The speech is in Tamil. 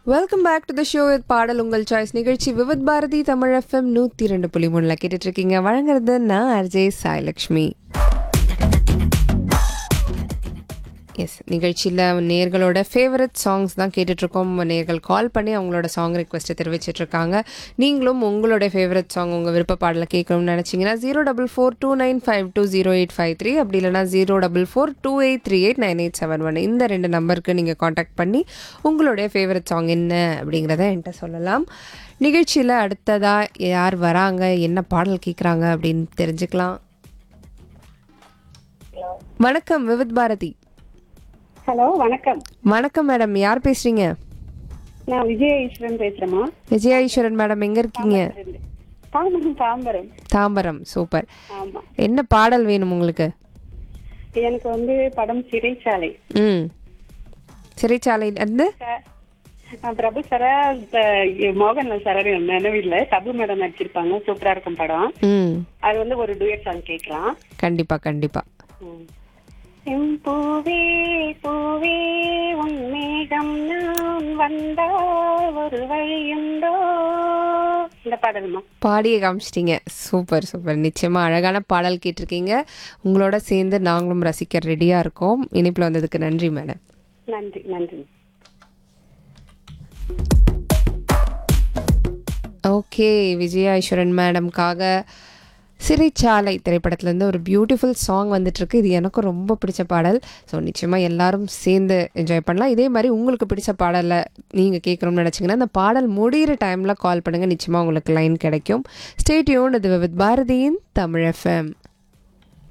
Welcome back to the show with பாடல் உங்கள் சாய்ஸ் நிகழ்ச்சி விவித் பாரதி தமிழ் எஃப்எம் நூற்றி ரெண்டு புள்ளி மூணில் கேட்டுட்டு இருக்கீங்க வழங்குறது நான் அர்ஜே சாய்லக்ஷ்மி எஸ் நிகழ்ச்சியில் நேர்களோட ஃபேவரட் சாங்ஸ் தான் கேட்டுட்ருக்கோம் நேர்கள் கால் பண்ணி அவங்களோட சாங் ரிக்வெஸ்ட்டை தெரிவிச்சிட்ருக்காங்க நீங்களும் உங்களோட ஃபேவரட் சாங் உங்கள் விருப்ப பாடலை கேட்கணும்னு நினச்சிங்கன்னா zero double four two nine five two zero eight five three அப்படி இல்லைனா zero double four two eight three eight nine eight seven one இந்த ரெண்டு நம்பருக்கு நீங்கள் காண்டாக்ட் பண்ணி உங்களுடைய ஃபேவரட் சாங் என்ன அப்படிங்கிறத என்கிட்ட சொல்லலாம் நிகழ்ச்சியில் அடுத்ததாக யார் வராங்க என்ன பாடல் கேட்குறாங்க அப்படின்னு தெரிஞ்சுக்கலாம் வணக்கம் விவித் பாரதி ஹலோ வணக்கம் வணக்கம் மேடம் யார் பேசுறீங்க நான் விஜய ஈஸ்வரன் பேசுறேம்மா விஜயா ஈஸ்வரன் மேடம் எங்க இருக்கீங்க தாம்பரம் தாம்பரம் தாம்பரம் சூப்பர் ஆமா என்ன பாடல் வேணும் உங்களுக்கு எனக்கு வந்து படம் சிறைச்சாலை ம் சிறைச்சாலையில இருந்து ச- அஹ் பிரபு சரா த- மோகன்லால் சார் நினைவில்லை தபு மேடம் நடிச்சிருப்பாங்க சூப்பரா இருக்கும் படம் ம் அது வந்து ஒரு டூயட் சாங் கேட்கலாம் கண்டிப்பா கண்டிப்பா ம். எம் பூவே பூவே உன் மேகம் நான் வந்தால் ஒரு வழியுண்டோ இந்த பாடல்மா பாடிய காமிச்சிட்டீங்க சூப்பர் சூப்பர் நிச்சயமா அழகான பாடல் கேட்டிருக்கீங்க உங்களோட சேர்ந்து நாங்களும் ரசிக்க ரெடியா இருக்கோம் இனிப்புல வந்ததுக்கு நன்றி மேடம் நன்றி நன்றி ஓகே விஜயா ஈஸ்வரன் மேடம்காக சிறைச்சாலை திரைப்படத்துலேருந்து ஒரு பியூட்டிஃபுல் சாங் வந்துட்டுருக்கு இது எனக்கும் ரொம்ப பிடிச்ச பாடல் ஸோ நிச்சயமாக எல்லாரும் சேர்ந்து என்ஜாய் பண்ணலாம் இதே மாதிரி உங்களுக்கு பிடிச்ச பாடலை நீங்கள் கேட்கணும்னு நினச்சிங்கன்னா அந்த பாடல் முடிகிற டைமில் கால் பண்ணுங்கள் நிச்சயமாக உங்களுக்கு லைன் கிடைக்கும் ஸ்டேட்யூன் இது வித் பாரதியின் தமிழ் எஃப்எம்